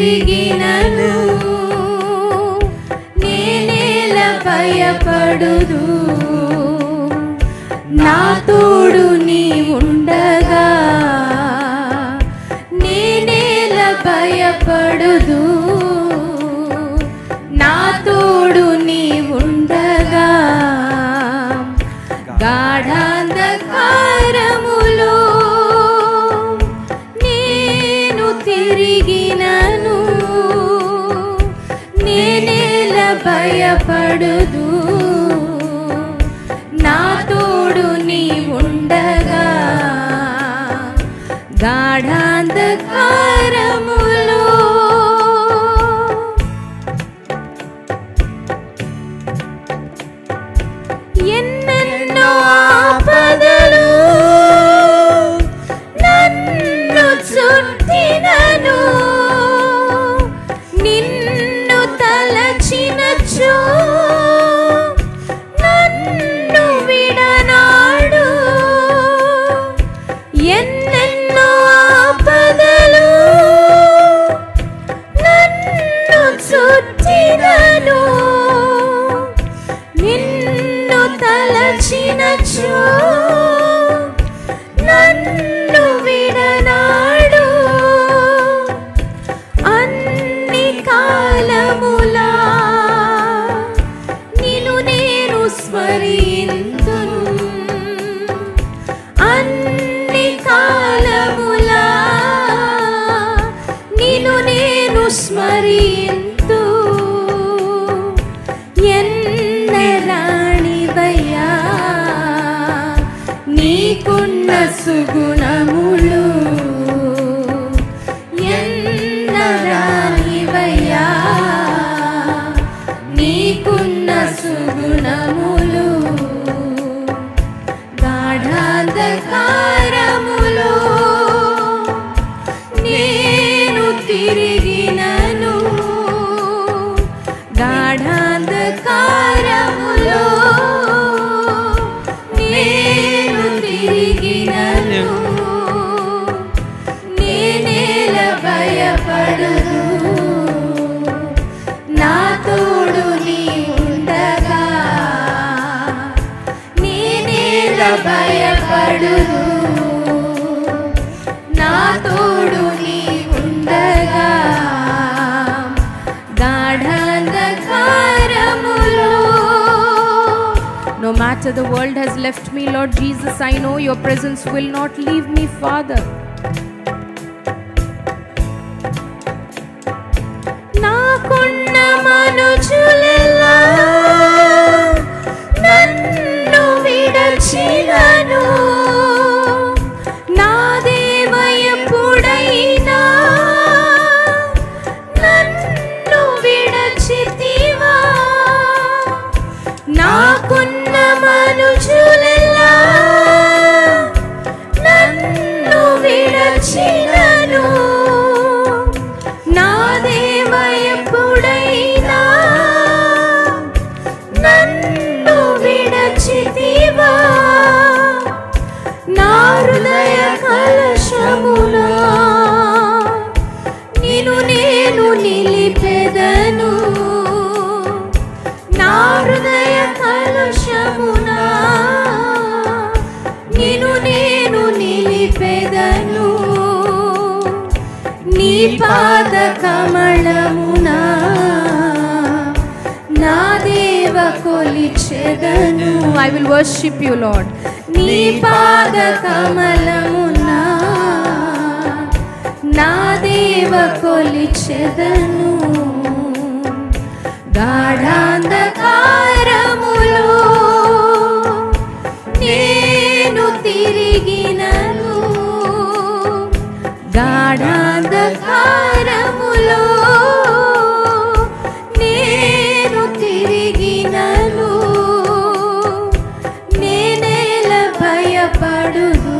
తిరిగినను నేనేల భయపడుదు నా తోడు నీ ఉండగా నేనేల భయపడుదు నా తోడు నీ ఉండగా గాఢాంధకారములో నేను తిరిగినను నేనేల భయపడుదు నా తోడు నీ ఉండగా గాఢాంధకారములో ఎన్నెన్నో ఆపదలు నన్ను చుట్టినను నిన్ను తలచినచో నన్ను విడనాడు ఎన్నెన్నో ఆపదలు నన్ను చుట్టినను నిన్ను తలచినచో నన్ను విడనాడు అన్ని కాలములా నిన్ను నేను స్మరింతును అన్ని కాలములా నిన్ను నేను స్మరింతు ఎన్నరాణివయ్యా నీకున్న సుగుణములు ఎన్నరాణివయ్యా నీకున్న సుగుణములు గాఢాంధకారములో నేను తిరిగినను గాఢాంధకారములో నేను తిరిగినను నేనేల భయపడుదు నా తోడు నీ ఉండగా నేనేల భయపడుదు నా తోడు నీ ఉండగా గాఢాంధకారములో No matter the world has left me, Lord Jesus, I know your presence will not leave me, Father. నాకున్న మనుషులెల్లా నన్ను విడచినను నా దేవ ఎప్పుడైనా నన్ను విడచితివా నాకున్న మనుషులెల్లా నన్ను విడచినను నా దేవ ఎప్పుడైనా నన్ను విడచితివా నా హృదయ కలశమునా నిన్ను నేను నిలిపెదను నా హృదయ కలశమునా నిన్ను నేను నిలిపెదను నీ పాద కమలమునా నా దేవ కొలిచెదను I will worship you Lord నీ పాద కమలమునా నా దేవ కొలిచెదను గాఢాంధకారములో నేను తిరిగినను గాఢాంధకారములో నేను తిరిగినను నేనేల భయపడుదు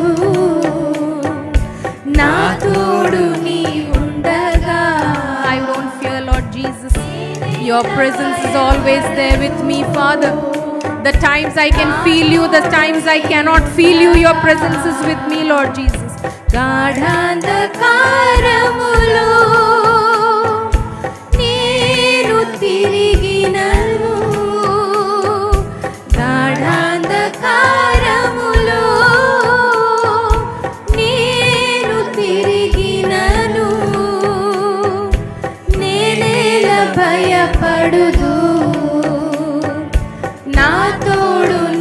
నా తోడు నీ ఉండగా I won't fear Lord Jesus your presence is always there with me father the times I can feel you the times I cannot feel you your presence is with me Lord Jesus గాఢాంధకారములో భయపడుదు నా తోడు